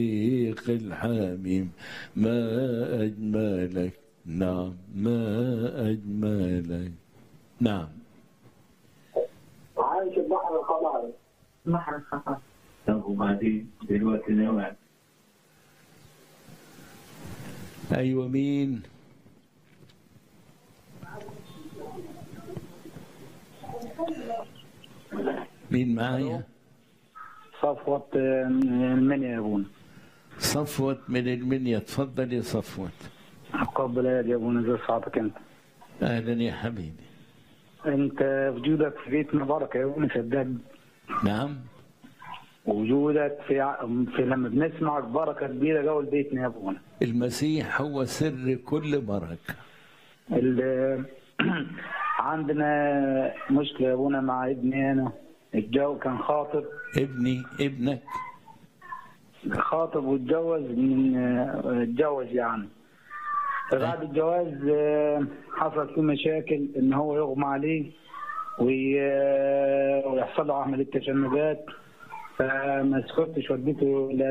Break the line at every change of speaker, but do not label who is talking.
الرفيق الحميم ما أجملك نعم ما أجملك نعم
عايش البحر الخضر
بحر الخطر
طب وبعدين دلوقتي نوع
أيوة مين مين معايا
صفوة من المنيا يا ابونا
صفوت من المنيا تفضل يا صفوت
قبل يا ابونا زي صعبك انت
أهلا يا حبيبي
انت وجودك في بيتنا بركه يا ابونا صدقني
نعم
وجودك في, ع- في لما بنسمعك بركه كبيره جوه بيتنا يا ابونا
المسيح هو سر كل بركة
ال- عندنا مشكله يا ابونا مع ابني انا الجو كان خاطب
ابني ابنك
خاطب واتجوز من اتجوز يعني فبعد الجواز آه، حصل فيه مشاكل ان هو يغمى عليه وي- ويحصل له عمليه تشنجات فما سكتش وديته